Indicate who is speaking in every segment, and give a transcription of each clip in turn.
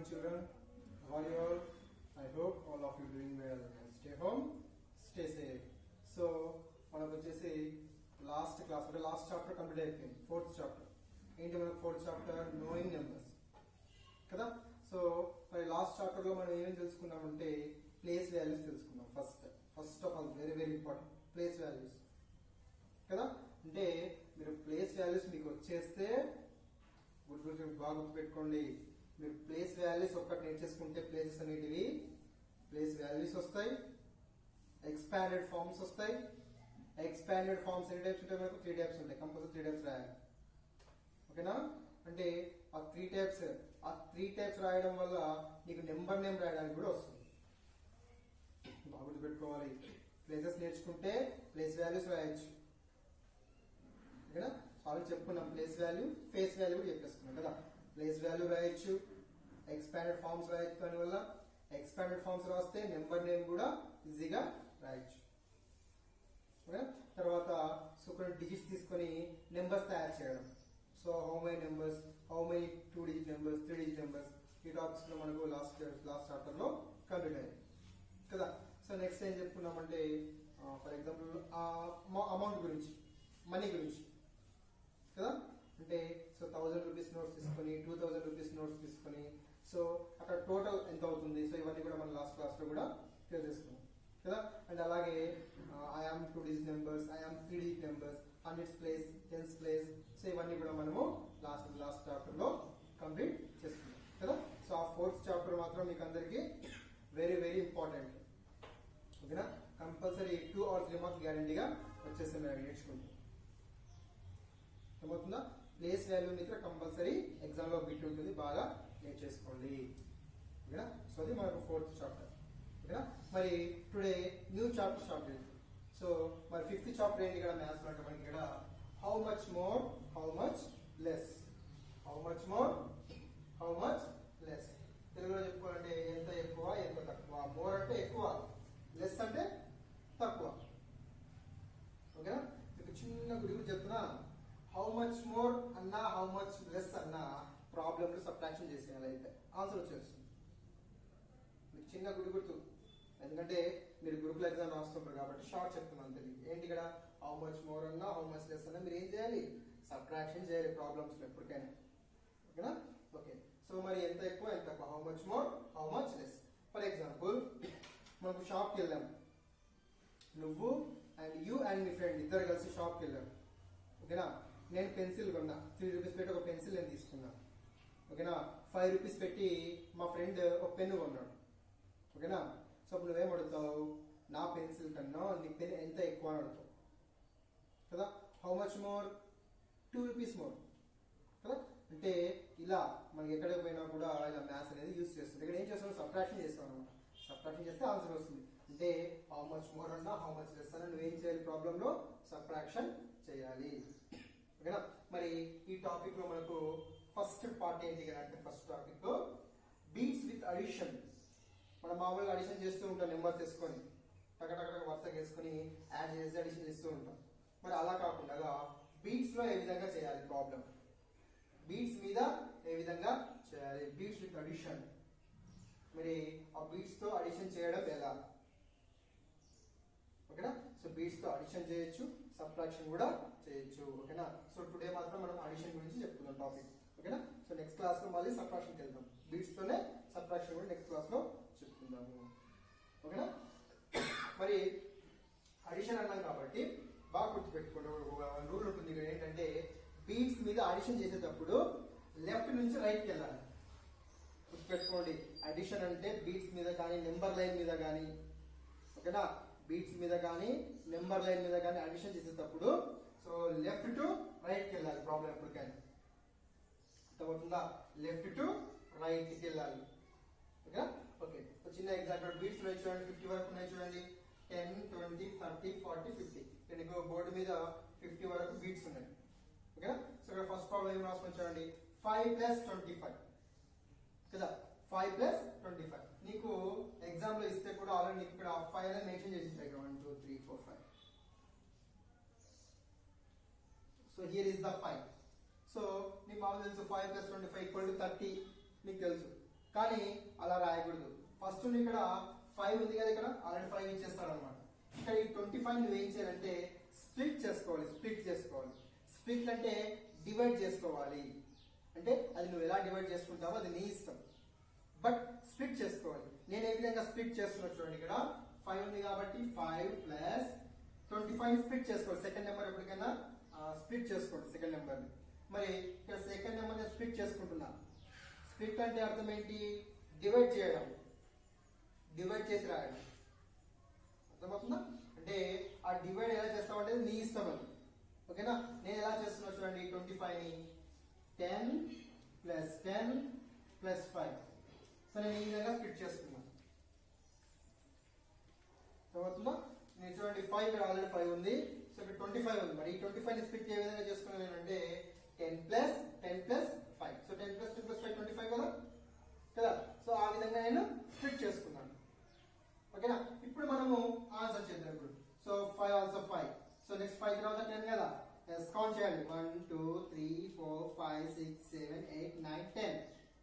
Speaker 1: afternoon, children. How are you all? I hope all of you doing well. Stay home, stay safe. So మనకు వచ్చేసి last class అంటే last chapter complete అయిపోయింది fourth chapter ఏంటి మనకు fourth chapter knowing numbers కదా so మరి last chapter లో మనం ఏమేమి తెలుసుకున్నామంటే ప్లేస్ వాల్యూస్ తెలుసుకున్నాం first first of all very very important place values కదా అంటే మీరు ప్లేస్ వాల్యూస్ మీకు వచ్చేస్తే గుర్తు గుర్తు బాగా గుర్తుపెట్టుకోండి మీరు ప్లేస్ వాల్యూస్ ఒక్కటి నేర్చేసుకుంటే ప్లేసెస్ అనేటివి ప్లేస్ వాల్యూస్ వస్తాయి ఎక్స్పాండెడ్ ఫార్మ్స్ వస్తాయి ఎక్స్పాండెడ్ ఫార్మ్స్ ఎన్ని టైప్స్ ఉంటాయి మనకు త్రీ టైప్స్ ఉంటాయి కంపల్సరీ త్రీ టైప్స్ రాయాలి ఓకేనా అంటే ఆ త్రీ టైప్స్ ఆ త్రీ టైప్స్ రాయడం వల్ల నీకు నెంబర్ నేమ్ రాయడానికి కూడా వస్తుంది బాగా గుర్తుపెట్టుకోవాలి ప్లేసెస్ నేర్చుకుంటే ప్లేస్ వాల్యూస్ రాయొచ్చు ఓకేనా ఆల్రెడీ చెప్పుకున్నాం ప్లేస్ వాల్యూ ఫేస్ వాల్యూ కూడా చెప్పేసుకున్నాం కదా ప్లేస్ వాల్యూ రాయొచ్చు ఎక్స్పాండెడ్ ఫార్మ్స్ రాయొచ్చు దాని వల్ల ఎక్స్పాండెడ్ ఫార్మ్స్ రాస్తే నెంబర్ నేమ్ కూడా ఈజీగా రాయొచ్చు ఓకే తర్వాత సో కొన్ని డిజిట్స్ తీసుకొని నెంబర్స్ తయారు చేయడం so how many numbers how many two digit numbers three digit numbers ఈ టాపిక్స్ లో మనకు లాస్ట్ లాస్ట్ చాప్టర్ లో కంప్లీట్ అయ్యాయి కదా సో నెక్స్ట్ ఏం చెప్పుకున్నామంటే ఫర్ ఎగ్జాంపుల్ అమౌంట్ గురించి మనీ గురించి కదా అంటే సో థౌజండ్ రూపీస్ నోట్స్ తీసుకొని టూ థౌజండ్ రూపీస్ నోట్స్ తీసుకొని సో అక్కడ టోటల్ ఎంత అవుతుంది సో ఇవన్నీ కూడా మనం లాస్ట్ క్లాస్ లో కూడా క్లియర్ చేసుకున్నాం కదా అండ్ అలాగే I am two digit numbers I am three digit numbers hundreds place tens place so ఇవన్నీ కూడా మనము లాస్ట్ లాస్ట్ చాప్టర్ లో కంప్లీట్ చేసుకున్నాం కదా సో ఆ ఫోర్త్ చాప్టర్ మాత్రం మీకు అందరికి వెరీ వెరీ ఇంపార్టెంట్ ఓకేనా compulsory two or three marks గ్యారంటీగా వచ్చేస్తే మీరు నేర్చుకుంటాం అర్థమవుతుందా ప్లేస్ వాల్యూ మీద కంపల్సరీ ఎగ్జామ్ లో బిట్ ఉంటుంది బాగా నేర్చేసుకోండి ఓకేనా సో అది మనకు ఫోర్త్ చాప్టర్ ఓకేనా మరి టుడే న్యూ చాప్టర్ స్టార్ట్ చేయండి సో మరి ఫిఫ్త్ చాప్టర్ ఏంటి ఇక్కడ మ్యాథ్స్ అంటే మనకి ఇక్కడ how much more how much less how much more how much less తెలుగులో చెప్పుకోవాలంటే ఎంత ఎక్కువ ఎంత తక్కువ మోర్ అంటే ఎక్కువ లెస్ అంటే తక్కువ ఓకేనా మీకు చిన్న గురి చెప్తున్నా హౌ మచ్ మోర్ అన్నా హౌ మచ్ లెస్ అన్నా ప్రాబ్లమ్ సబ్ట్రాక్షన్ చేసేయాలి అయితే ఆన్సర్ వచ్చేస్తుంది మీకు చిన్న గుడి గుర్తు ఎందుకంటే మీరు గ్రూప్ ఎగ్జామ్ రాస్తుంటారు కాబట్టి షార్ట్ చెప్తున్నాను తెలియదు ఏంటి ఇక్కడ హౌ మచ్ మోర్ అన్నా హౌ మచ్ లెస్ అన్నా మీరు ఏం చేయాలి సబ్ట్రాక్షన్ చేయాలి ప్రాబ్లమ్స్ ఎప్పటికైనా ఓకేనా ఓకే సో మరి ఎంత ఎక్కువ ఎంత తక్కువ how much more how much less for example మనకు షాప్కి వెళ్ళాం నువ్వు అండ్ యూ అండ్ మీ ఫ్రెండ్ ఇద్దరు కలిసి షాప్కి వెళ్ళాం ఓకేనా నేను పెన్సిల్ కొన్నా త్రీ రూపీస్ పెట్టి ఒక పెన్సిల్ నేను తీసుకున్నా ఓకేనా ఫైవ్ రూపీస్ పెట్టి మా ఫ్రెండ్ ఒక పెన్ను కొన్నాడు ఓకేనా సో అప్పుడు నువ్వేం అడుగుతావు నా పెన్సిల్ కన్నా నీ పెన్ ఎంత ఎక్కువ అని అడుగుతావు కదా how much more two rupees more కదా అంటే ఇలా మనకి ఎక్కడికి పోయినా కూడా ఇలా మ్యాథ్స్ అనేది యూస్ చేస్తుంది ఇక్కడ ఏం చేస్తాం సబ్ట్రాక్షన్ చేస్తాం అనమాట సబ్ట్రాక్షన్ చేస్తే ఆన్సర్ వస్తుంది అంటే హౌ మచ్ మోర్ అన్నా హౌ మచ్ లెస్ అన్నా నువ్వేం చేయాలి ప్రాబ్లమ్ లో సబ్ట్రాక్షన్ చేయాలి ఓకేనా మరి ఈ టాపిక్ లో మనకు ఫస్ట్ పార్ట్ ఏంటి కదా అంటే first topic beads with addition మనం మామూలుగా అడిషన్ చేస్తూ ఉంటాం నెంబర్ తీసుకొని టకటక వరుసగా వేసుకొని యాడ్ చేసి అడిషన్ చేస్తూ ఉంటాం మరి అలా కాకుండా బీట్స్ లో ఏ విధంగా చేయాలి ప్రాబ్లం బీట్స్ మీద ఏ విధంగా చేయాలి బీట్స్ విత్ అడిషన్ మరి ఆ బీట్స్ తో అడిషన్ చేయడం ఎలా ఓకేనా సో బీట్స్ తో అడిషన్ చేయొచ్చు సబ్ట్రాక్షన్ కూడా చేయొచ్చు ఓకేనా సో టుడే మాత్రం మనం అడిషన్ గురించి చెప్పుకుందాం టాపిక్ ఓకేనా సో నెక్స్ట్ క్లాస్ లో మళ్ళీ సబ్ట్రాక్షన్ వెళ్దాం బీట్స్ తోనే సబ్ట్రాక్షన్ కూడా నెక్స్ట్ క్లాస్ లో చెప్పుకుందాము ఓకేనా మరి అడిషన్ అన్నాం కాబట్టి బాగా గుర్తుపెట్టుకోండి రూల్ ఉంటుంది ఇక్కడ ఏంటంటే బీట్స్ మీద అడిషన్ చేసేటప్పుడు లెఫ్ట్ నుంచి రైట్కి వెళ్ళాలి గుర్తుపెట్టుకోండి అడిషన్ అంటే బీట్స్ మీద కానీ నెంబర్ లైన్ మీద కానీ ఓకేనా బీట్స్ మీద కానీ నెంబర్ లైన్ మీద కానీ అడిషన్ చేసేటప్పుడు సో లెఫ్ట్ టు రైట్ కి వెళ్ళాలి ప్రాబ్లం ఎప్పటికైనా అర్థమవుతుందా లెఫ్ట్ టు రైట్ కి వెళ్ళాలి ఓకే ఓకే చిన్న ఎగ్జాంపుల్ బీట్స్ ఉన్నాయి చూడండి ఫిఫ్టీ వరకు ఉన్నాయి చూడండి ten twenty thirty forty fifty ఇక్కడ బోర్డు మీద ఫిఫ్టీ వరకు బీట్స్ ఉన్నాయి ఓకే సో ఇక్కడ ఫస్ట్ ప్రాబ్లం ఏం రాసుకొని చూడండి ఫైవ్ ప్లస్ ట్వంటీ ఫైవ్ కదా ఫైవ్ ప్లస్ ట్వంటీ ఫైవ్ నీకు ఎగ్జామ్ లో ఇస్తే కూడా ఆల్రెడీ నీకు ఇక్కడ ఫైవ్ అనేది మెన్షన్ చేసి ఉంటాయి one two three four five so here is the five so నీకు మామూలు తెలుసు five plus twenty five equal to thirty నీకు తెలుసు కానీ అలా రాయకూడదు ఫస్ట్ ఇక్కడ ఫైవ్ ఉంది కదా ఇక్కడ ఆల్రెడీ ఫైవ్ ఇచ్చేస్తాడు అనమాట ఇక్కడ ఈ ట్వంటీ ఫైవ్ నువ్వు ఏం చేయాలంటే స్ప్లిట్ చేసుకోవాలి స్ప్లిట్ చేసుకోవాలి స్ప్లిట్ అంటే డివైడ్ చేసుకోవాలి అంటే అది నువ్వు ఎలా డివైడ్ చేసుకుంటావో అది నీ ఇష్టం బట్ స్ప్లిట్ చేసుకోవాలి నేను ఏ విధంగా స్ప్లిట్ చేస్తున్నా చూడండి ఇక్కడ ఫైవ్ ఉంది కాబట్టి five plus twenty five split చేసుకోవాలి సెకండ్ నెంబర్ ఎప్పటికైనా స్ప్లిట్ చేసుకోండి సెకండ్ నెంబర్ మరి ఇక్కడ సెకండ్ నెంబర్ స్ప్లిట్ చేసుకుంటున్నా స్ప్లిట్ అంటే అర్థం ఏంటి డివైడ్ చేయడం డివైడ్ చేసి రాయడం అర్థమవుతుందా అంటే ఆ డివైడ్ ఎలా చేస్తామంటే నీ ఇష్టం అది ఓకేనా నేను ఎలా చేస్తున్నా చూడండి ట్వంటీ ఫైవ్ ని ten plus ten plus five so నేను ఈ విధంగా స్ప్లిట్ చేస్తున్నాను అర్థమవుతుందా నేను చూడండి ఫైవ్ ఇక్కడ ఆల్రెడీ ఫైవ్ ఉంది సో ఇక్కడ ట్వంటీ ఫైవ్ ఉంది మరి ఈ ట్వంటీ ఫైవ్ ని స్ప్లిట్ ఏ విధంగా చేసుకున్నాను అంటే ten plus ten plus five so ten plus ten plus five twenty five కదా కదా సో ఆ విధంగా నేను స్ప్లిట్ చేసుకున్నాను ఓకేనా ఇప్పుడు మనము ఆన్సర్ చేద్దాం ఇప్పుడు so five also five so next five తర్వాత టెన్ కదా ఎస్ కౌంట్ చేయండి one two three four five six seven eight nine ten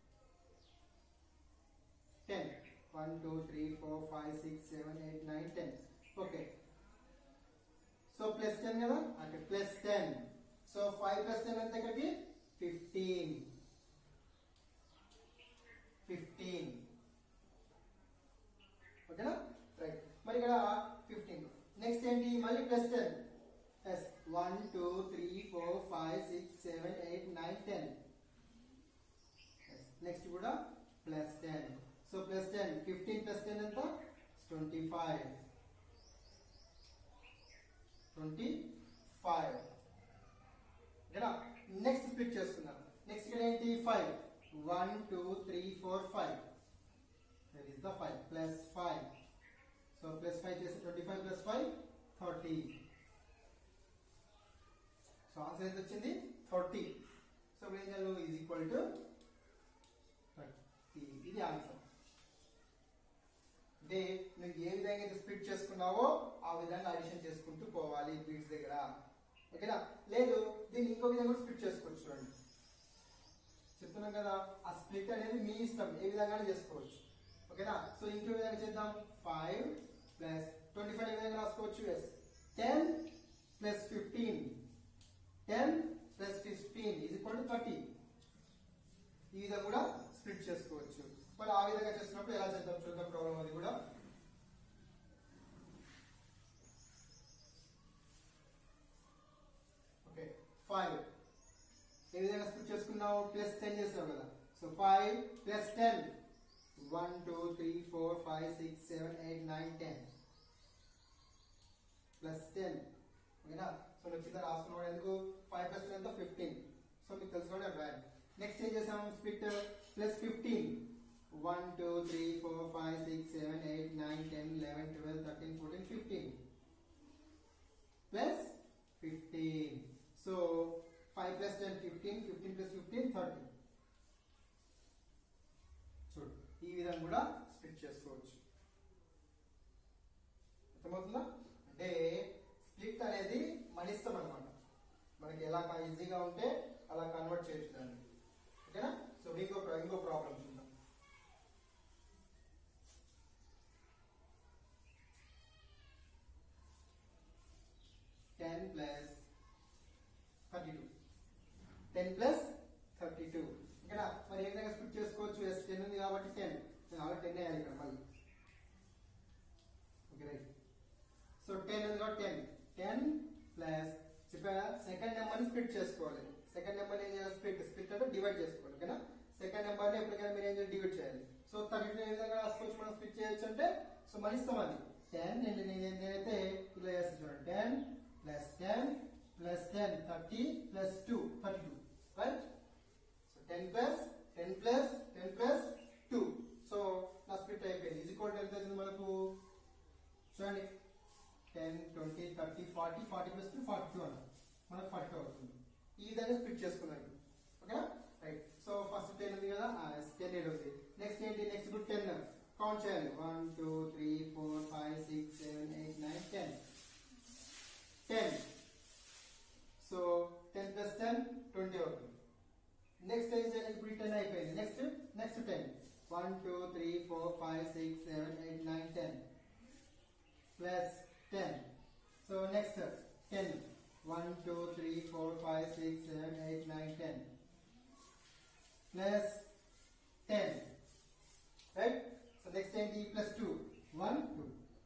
Speaker 1: ten one two three four five six seven eight nine ten okay so plus ten కదా అంటే plus ten so five plus ten ఎంత ఇక్కడికి fifteen fifteen ఓకేనా right మరి ఇక్కడ fifteen next ఏంటి మళ్ళీ plus ten yes one two three four five six seven eight nine ten next కూడా plus ten so plus ten fifteen plus ten ఎంత twenty five twenty five ఓకేనా next split చేసుకుందాం next ఇక్కడ ఏంటి five one two three four five that is the 5 plus 5 so plus 5 చేస్తే 25 plus 5 30 so answer ఎంత వచ్చింది 30 so ఇప్పుడు ఏం చేయాలి ఈజ్ ఈక్వల్ టు 30 ఇది ఆన్సర్ అంటే నువ్వు ఏ విధంగా అయితే స్ప్లిట్ చేసుకున్నావో ఆ విధంగా అడిషన్ చేసుకుంటూ పోవాలి బీట్స్ దగ్గర ఓకేనా లేదు దీన్ని ఇంకో విధంగా స్ప్లిట్ చేసుకోవచ్చు చూడండి చెప్తున్నాం కదా ఆ స్ప్లిట్ అనేది మీ ఇష్టం ఏ విధంగా చేసుకోవచ్చు ఓకేనా సో ఇంకో విధంగా చేద్దాం ఫైవ్ ప్లస్ ట్వంటీ ఫైవ్ విధంగా రాసుకోవచ్చు yes ten plus fifteen ten plus fifteen ఇది ఈక్వల్ టు థర్టీ ఈ విధంగా కూడా స్ప్లిట్ చేసుకోవచ్చు మరి ఆ విధంగా చేస్తున్నప్పుడు ఎలా చేద్దాం చూద్దాం ప్రాబ్లం అది కూడా ఓకే ఫైవ్ ఏ విధంగా స్ప్లిట్ చేసుకున్నావు ప్లస్ టెన్ చేస్తావు కదా so five plus ten one two three four five six seven eight nine ten plus ten ఓకేనా సో నువ్వు కింద రాసుకున్నాడు ఎందుకు ఫైవ్ ప్లస్ టెన్ ఎంత ఫిఫ్టీన్ సో మీకు తెలుసుకోవడం రాయండి నెక్స్ట్ ఏం చేసాం split plus fifteen one two three four five six seven eight nine ten eleven twelve thirteen fourteen fifteen plus fifteen so five plus ten fifteen fifteen plus fifteen thirty చూడు ఈ విధంగా కూడా split చేసుకోవచ్చు అర్థమవుతుందా అంటే split అనేది మన ఇష్టం అనమాట మనకి ఎలా ఈజీగా ఉంటే అలా కన్వర్ట్ చేయొచ్చు దాన్ని ఓకేనా సో ఇంకో ఇంకో ప్రాబ్లం చూద్దాం ten plus thirty two ten plus thirty two ఇక్కడ మరి ఏ విధంగా స్ప్లిట్ చేసుకోవచ్చు ఎస్ టెన్ ఉంది కాబట్టి టెన్ నేను ఆల్రెడీ టెన్ వేయాలి ఇక్కడ మళ్ళీ ఓకే రైట్ సో టెన్ ఉంది కాబట్టి టెన్ టెన్ ప్లస్ చెప్పా సెకండ్ నెంబర్ని స్ప్లిట్ చేసుకోవాలి సెకండ్ నెంబర్ ఏం చేయాలి స్ప్లిట్ స్ప్లిట్ అంటే డివైడ్ చేసుకోవాలి ఓకేనా సెకండ్ నెంబర్ని ఎప్పటికైనా మీరు ఏం చేయాలి డివైడ్ చేయాలి సో థర్టీ టూ ఏ విధంగా రాసుకోవచ్చు మనం స్ప్లిట్ చేయొచ్చు అంటే సో మన ఇష్టం అది టెన్ నేను నేను నేనైతే ఇలా చేస్తాను చూడండి ten plus ten plus ten thirty plus two thirty two right so ten plus ten plus ten plus two so నా స్ప్లిట్ అయిపోయింది ఇది కూడా ఎంత అవుతుంది మనకు చూడండి ten twenty thirty forty forty plus two forty two అంట మనకు ఫార్టీ టూ అవుతుంది ఈ విధంగా స్ప్లిట్ చేసుకున్నాం ఓకేనా రైట్ సో ఫస్ట్ టెన్ ఉంది కదా టెన్ ఎయిట్ ఉంది నెక్స్ట్ ఏంటి నెక్స్ట్ ఇప్పుడు టెన్ కౌంట్ చేయాలి one two three four five six seven eight nine ten ten so ten plus ten twenty అవుతుంది నెక్స్ట్ ఏం చేయాలి ఇప్పుడు టెన్ అయిపోయింది next next ten one two three four five six seven eight nine ten plus ten so next ten one two three four five six seven eight nine ten plus ten right so next ఏంటి plus two one two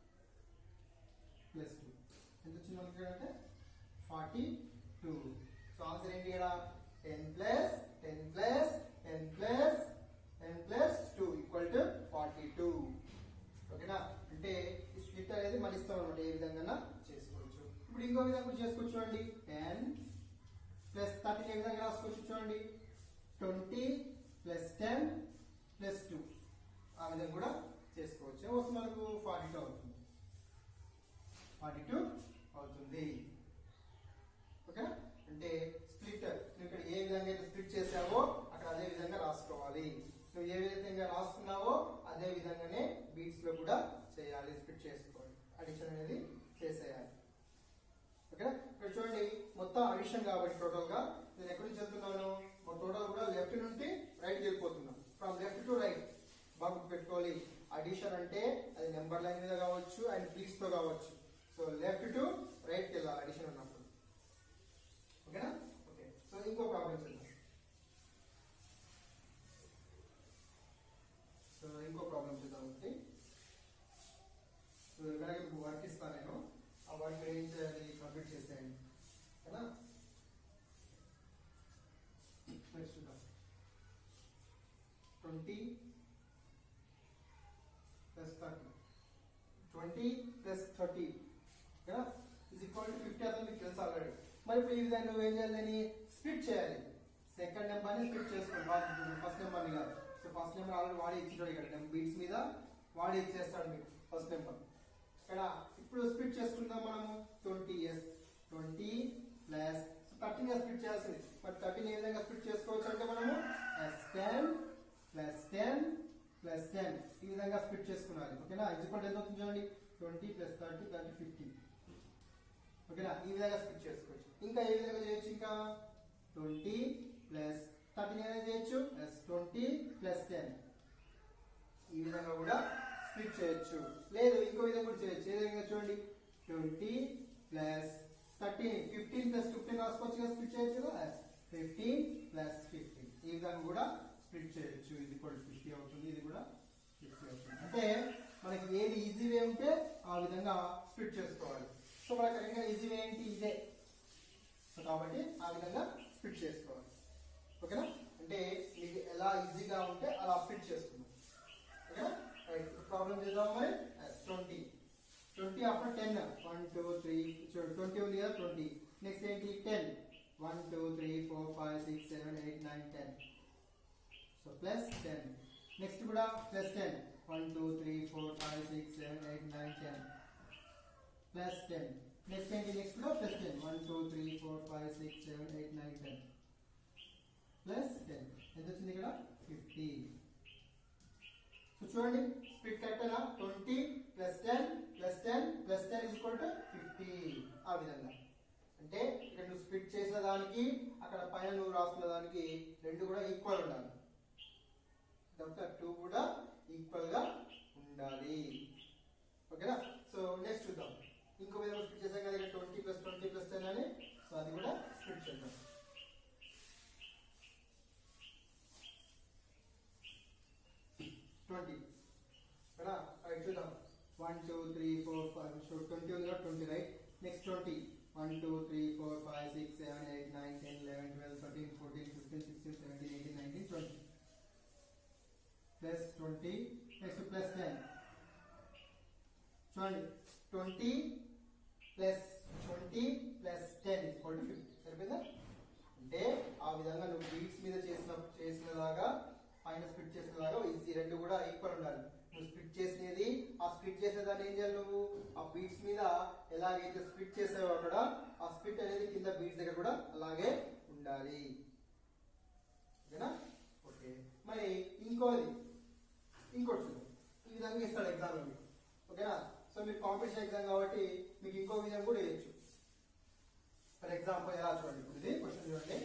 Speaker 1: plus two ఎంత వచ్చింది మనకి అంటే forty two so answer ఏంటి ఇక్కడ ten plus ten plus ten plus ten plus two equal to forty two ఓకేనా అంటే ఈ స్ప్లిట్ అనేది మన ఇష్టం అనమాట ఏ విధంగా చేసుకోవచ్చు ఇప్పుడు ఇంకో విధంగా కూడా చేసుకోవచ్చు చూడండి టెన్ ప్లస్ థర్టీన్ ఏ విధంగా రాసుకోవచ్చు చూడండి twenty plus ten plus two ఆ విధంగా కూడా చేసుకోవచ్చు వస్తుంది మనకు ఫార్టీ టూ అవుతుంది ఫార్టీ టూ అవుతుంది ఓకే అంటే స్ప్లిట్ నువ్వు ఇక్కడ ఏ విధంగా అయితే స్ప్లిట్ చేసావో అక్కడ అదే విధంగా రాసుకోవాలి నువ్వు ఏ విధంగా రాసుకున్నావో అదే విధంగానే బీట్స్ లో కూడా చేయాలి స్ప్లిట్ చేసుకోవాలి అడిషన్ అనేది చేసేయాలి ఓకే ఇక్కడ చూడండి మొత్తం అడిషన్ కాబట్టి టోటల్ గా నేను ఎక్కడి నుంచి వెళ్తున్నాను మా టోటల్ కూడా లెఫ్ట్ నుండి రైట్ వెళ్ళిపోతున్నాం ఫ్రమ్ లెఫ్ట్ టు రైట్ బాగా పెట్టుకోవాలి అడిషన్ అంటే అది నెంబర్ లైన్ మీద కావచ్చు అండ్ ప్లీస్ తో కావచ్చు సో లెఫ్ట్ టు రైట్ వెళ్ళాలి అడిషన్ ఉన్నప్పుడు ఓకేనా ఓకే సో ఇంకో ప్రాబ్లం చూద్దాం సో ఇంకో ప్రాబ్లం చూద్దాం ఒకటి సో ఇలాగే మీకు వర్క్ ఇస్తాను నేను ఆ వర్క్ మీరు ఏం చేయాలి కంప్లీట్ చేసేయండి ఓకేనా నెక్స్ట్ చూద్దాం twenty plus thirty twenty plus thirty ఓకేనా ఇస్ ఈక్వల్ టు ఫిఫ్టీ అతను మీకు తెలుసు ఆల్రెడీ మరి ఇప్పుడు ఈ విధంగా నువ్వు ఏం చేయాలి దాన్ని స్ప్లిట్ చేయాలి సెకండ్ నెంబర్ని స్ప్లిట్ చేసుకోండి ఫస్ట్ నెంబర్ని కాదు సో ఫస్ట్ నెంబర్ ఆల్రెడీ వాడి ఇచ్చాడు ఇక్కడ బీట్స్ మీద వాడి ఇచ్చేస్తాడు మీకు ఫస్ట్ నెంబర్ ఇక్కడ ఇప్పుడు స్ప్లిట్ చేసుకుందాం మనము twenty years twenty plus thirteen గా స్ప్లిట్ చేయాల్సింది మరి థర్టీన్ ఏ విధంగా స్ప్లిట్ చేసుకోవచ్చు అంటే మనము yes ten plus ten plus ten ఈ విధంగా స్ప్లిట్ చేసుకున్నాలి ఓకేనా ఎగ్జిక్వల్ ఎంత అవుతుంది చూడండి twenty plus thirty thirty fifty ఓకేనా ఈ విధంగా స్ప్లిట్ చేసుకోవచ్చు ఇంకా ఏ విధంగా చేయొచ్చు ఇంకా ట్వంటీ ప్లస్ థర్టీన్ ఏదైనా చేయొచ్చు ప్లస్ ట్వంటీ ప్లస్ టెన్ ఈ విధంగా కూడా స్ప్లిట్ చేయొచ్చు లేదు ఇంకో విధంగా కూడా చేయొచ్చు ఏ విధంగా చూడండి twenty plus thirteen fifteen plus fifteen రాసుకోవచ్చు కదా స్ప్లిట్ చేయొచ్చు కదా ఫిఫ్టీన్ ప్లస్ ఫిఫ్టీన్ ఈ విధంగా కూడా స్ప్లిట్ చేయొచ్చు ఇది కూడా ఫిఫ్టీ అవుతుంది ఇది కూడా ఫిఫ్టీ అవుతుంది అంటే మనకి ఏది ఈజీ వే ఉంటే ఆ విధంగా స్ప్లిట్ చేసుకోవాలి సో మనకి కరెక్ట్గా ఈజీ వే ఏంటి ఇదే సో కాబట్టి ఆ విధంగా స్ప్లిట్ చేసుకోవాలి ఓకేనా అంటే మీకు ఎలా ఈజీగా ఉంటే అలా స్ప్లిట్ చేసుకుందాం ఓకేనా రైట్ ప్రాబ్లం చేద్దాం మరి twenty twenty after ten one two three twenty ఉంది కదా ట్వంటీ నెక్స్ట్ ఏంటి ten one two three four five six seven eight nine ten so plus ten next కూడా plus ten one two three four five six seven eight nine ten plus ten next ఏంటి next కూడా plus ten one two three four five six seven eight nine ten plus ten ఎంత వచ్చింది ఇక్కడ fifty so చూడండి split కరెక్టేనా twenty plus ten plus ten plus ten is equal to fifty ఆ విధంగా అంటే ఇక్కడ నువ్వు స్ప్లిట్ చేసిన దానికి అక్కడ పైన నువ్వు రాసుకున్న దానికి రెండు కూడా ఈక్వల్ ఉండాలి కాబట్టి టూ కూడా ఈక్వల్ గా ఉండాలి ఓకేనా సో నెక్స్ట్ చూద్దాం ఇంకో విధంగా స్ప్లిట్ చేసాం కదా twenty plus twenty plus ten అని సో అది కూడా స్ప్లిట్ చేద్దాం ట్వంటీ కదా రైట్ చూద్దాం one two three four five so twenty ఉంది కదా twenty right next twenty one two three four five six seven eight nine ten eleven twelve thirteen fourteen fifteen sixteen seventeen eighteen nineteen twenty plus twenty next plus ten చూడండి twenty plus twenty plus ten equal to fifty సరిపోయిందా అంటే ఆ విధంగా నువ్వు beats మీద చేసిన చేసినలాగా పైన split చేసినలాగా ఈ రెండు కూడా ఈక్వల్ ఉండాలి నువ్వు స్ప్లిట్ చేసినది ఆ స్ప్లిట్ చేసిన దాన్ని ఏం చేయాలి నువ్వు ఆ బీట్స్ మీద ఎలాగైతే స్ప్లిట్ చేసావో అక్కడ ఆ స్ప్లిట్ అనేది కింద బీట్స్ దగ్గర కూడా అలాగే ఉండాలి ఓకేనా ఓకే మరి ఇంకోది ఇంకోటి చూద్దాం ఈ విధంగా ఇస్తాడు ఎగ్జామ్ మీకు ఓకేనా సో మీరు కాంపిటీషన్ ఎగ్జామ్ కాబట్టి మీకు ఇంకో విధంగా కూడా వేయచ్చు ఫర్ ఎగ్జాంపుల్ ఎలా చూడండి ఇప్పుడు ఇది క్వశ్చన్ చూడండి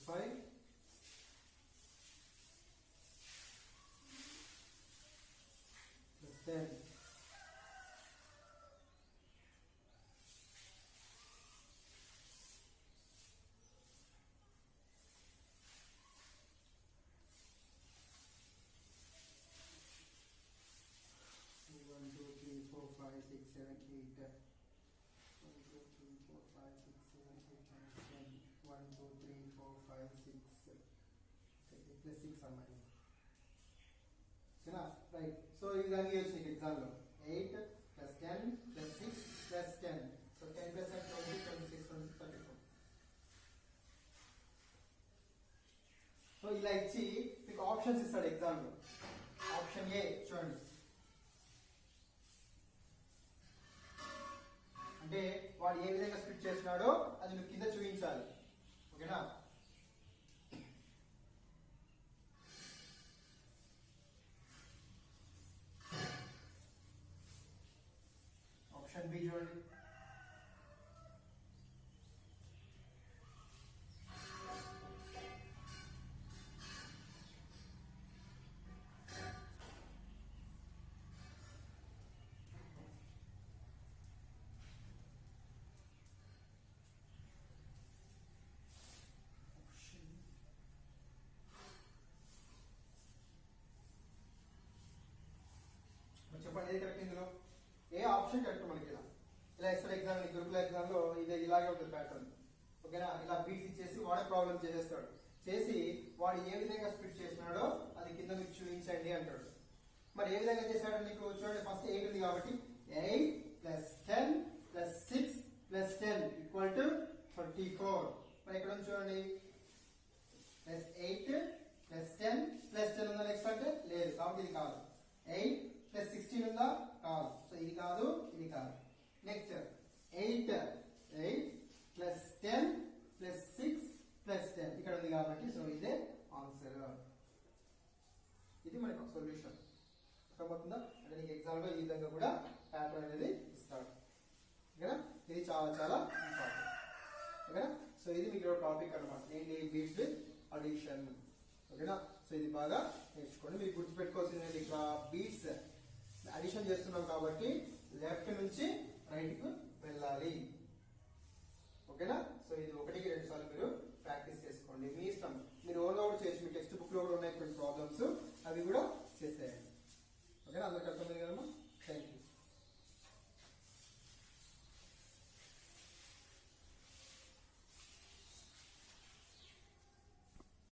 Speaker 1: five plus ten one, two, three, four, five, six, seven, eight. One, two, three, four, five, six, seven, eight, nine, ten. One, two, three, four, five, six. Okay, eight plus six అమ్మాయి ఓకేనా right so ఈ విధంగా వచ్చింది నీకు ఎగ్జామ్లో eight plus ten plus six plus ten so ten plus ten twenty twenty six twenty thirty four so ఇలా ఇచ్చి మీకు ఆప్షన్స్ ఇస్తాడు ఎగ్జామ్లో ఆప్షన్ ఏ చూడండి అంటే వాడు ఏ విధంగా స్ప్లిట్ చేసినాడో అది నువ్వు కింద చూపించాలి ఓకేనా ఆప్షన్ బి చూడండి మరి చెప్పండి ఏది కరెక్ట్ ఇందులో ఏ ఆప్షన్ కరెక్ట్ మనకి ఇలా ఇలా ఎక్స్ట్రా ఎగ్జామ్ గురుకుల ఎగ్జామ్ లో ఇది ఇలాగే ఉంటుంది ప్యాటర్న్ ఓకేనా ఇలా బీట్స్ ఇచ్చేసి వాడే ప్రాబ్లం చేసేస్తాడు చేసి వాడు ఏ విధంగా స్ప్లిట్ చేసినాడో అది కింద మీకు చూపించండి అంటాడు మరి ఏ విధంగా చేశాడో నీకు చూడండి ఫస్ట్ ఎయిట్ ఉంది కాబట్టి eight plus ten plus six plus ten equal to thirty four మరి ఎక్కడ ఉంది చూడండి plus eight plus ten plus ten ఉందా నెక్స్ట్ అంటే లేదు కాబట్టి ఇది కాదు ఎయిట్ ప్లస్ సిక్స్టీన్ ఉందా కాదు సో ఇది కాదు ఇది కాదు next eight eight plus ten plus six plus ten ఇక్కడ ఉంది కాబట్టి సో ఇదే ఆన్సర్ ఇది మనకు సొల్యూషన్ అర్థమవుతుందా అంటే నీకు ఎగ్జామ్ లో ఈ విధంగా కూడా ప్యాటర్న్ అనేది ఇస్తాడు ఓకేనా ఇది చాలా చాలా ఇంపార్టెంట్ ఓకేనా సో ఇది మీకు టాపిక్ అనమాట ఏంటి బీట్స్ విత్ అడిషన్ ఓకేనా సో ఇది బాగా నేర్చుకోండి మీకు గుర్తుపెట్టుకోవాల్సింది ఏంటి ఇక్కడ బీట్స్ అడిషన్ చేస్తున్నాం కాబట్టి లెఫ్ట్ నుంచి రైట్ కు వెళ్ళాలి ఓకేనా సో ఇది ఒకటికి రెండు సార్లు మీరు ప్రాక్టీస్ చేసుకోండి మీ ఇష్టం మీరు ఓన్ కూడా చేయొచ్చు మీ టెక్స్ట్ బుక్ లో కూడా ఉన్నాయి కొన్ని ప్రాబ్లమ్స్ అవి కూడా